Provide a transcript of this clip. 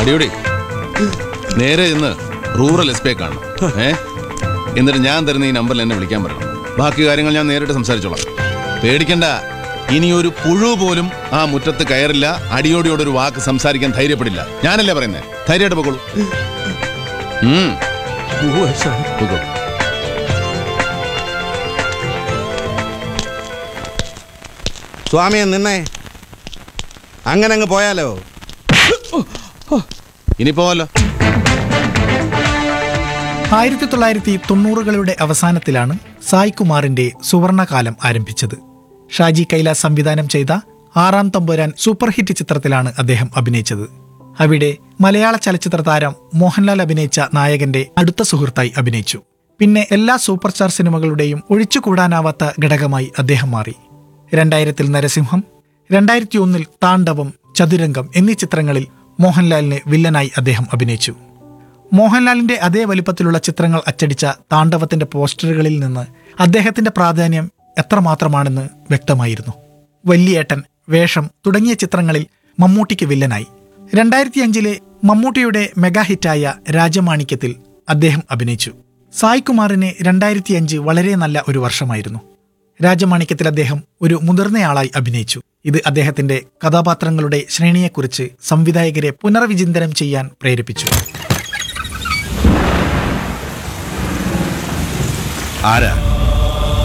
അടിയോടി നേരെ ഇന്ന് rural S P കാണണം ഏ എന്നിട്ട് ഞാൻ തരുന്ന ഈ നമ്പറിൽ എന്നെ വിളിക്കാൻ പറയണം ബാക്കി കാര്യങ്ങൾ ഞാൻ നേരിട്ട് സംസാരിച്ചോളാം പേടിക്കണ്ട ഇനി ഒരു പുഴു പോലും ആ മുറ്റത്ത് കയറില്ല അടിയോടിയോട് ഒരു വാക്ക് സംസാരിക്കാൻ ധൈര്യപ്പെടില്ല ഞാനല്ലേ പറയുന്നേ ധൈര്യമായിട്ട് പൊക്കോളൂ ഉം, പൊക്കോളൂ സ്വാമിയെ നിന്നേ അങ്ങനെ അങ്ങ് പോയാലോ ഇനി പോവല്ലോ ആയിരത്തി തൊള്ളായിരത്തി തൊണ്ണൂറുകളുടെ അവസാനത്തിലാണ് സായ് കുമാറിന്റെ സുവർണകാലം ആരംഭിച്ചത് ഷാജി കൈലാസ് സംവിധാനം ചെയ്ത ആറാം തമ്പുരാൻ സൂപ്പർ ഹിറ്റ് ചിത്രത്തിലാണ് അദ്ദേഹം അഭിനയിച്ചത് അവിടെ മലയാള ചലച്ചിത്ര താരം മോഹൻലാൽ അഭിനയിച്ച നായകന്റെ അടുത്ത സുഹൃത്തായി അഭിനയിച്ചു പിന്നെ എല്ലാ സൂപ്പർ സ്റ്റാർ സിനിമകളുടെയും ഒഴിച്ചുകൂടാനാവാത്ത ഘടകമായി അദ്ദേഹം മാറി രണ്ടായിരത്തിൽ നരസിംഹം രണ്ടായിരത്തി ഒന്നിൽ താണ്ഡവം ചതുരംഗം എന്നീ ചിത്രങ്ങളിൽ മോഹൻലാലിനെ വില്ലനായി അദ്ദേഹം അഭിനയിച്ചു മോഹൻലാലിന്റെ അതേ വലിപ്പത്തിലുള്ള ചിത്രങ്ങൾ അച്ചടിച്ച താണ്ഡവത്തിന്റെ പോസ്റ്ററുകളിൽ നിന്ന് അദ്ദേഹത്തിന്റെ പ്രാധാന്യം എത്രമാത്രമാണെന്ന് വ്യക്തമായിരുന്നു വല്യേട്ടൻ വേഷം തുടങ്ങിയ ചിത്രങ്ങളിൽ മമ്മൂട്ടിക്ക് വില്ലനായി രണ്ടായിരത്തി അഞ്ചിലെ മമ്മൂട്ടിയുടെ മെഗാ ഹിറ്റായ രാജമാണിക്യത്തിൽ അദ്ദേഹം അഭിനയിച്ചു സായ് കുമാറിന് രണ്ടായിരത്തി അഞ്ച് വളരെ നല്ല ഒരു വർഷമായിരുന്നു രാജമാണിക്യത്തിൽ അദ്ദേഹം ഒരു മുതിർന്നയാളായി അഭിനയിച്ചു ഇത് അദ്ദേഹത്തിന്റെ കഥാപാത്രങ്ങളുടെ ശ്രേണിയെക്കുറിച്ച് സംവിധായകരെ പുനർവിചിന്തനം ചെയ്യാൻ പ്രേരിപ്പിച്ചു ആരാ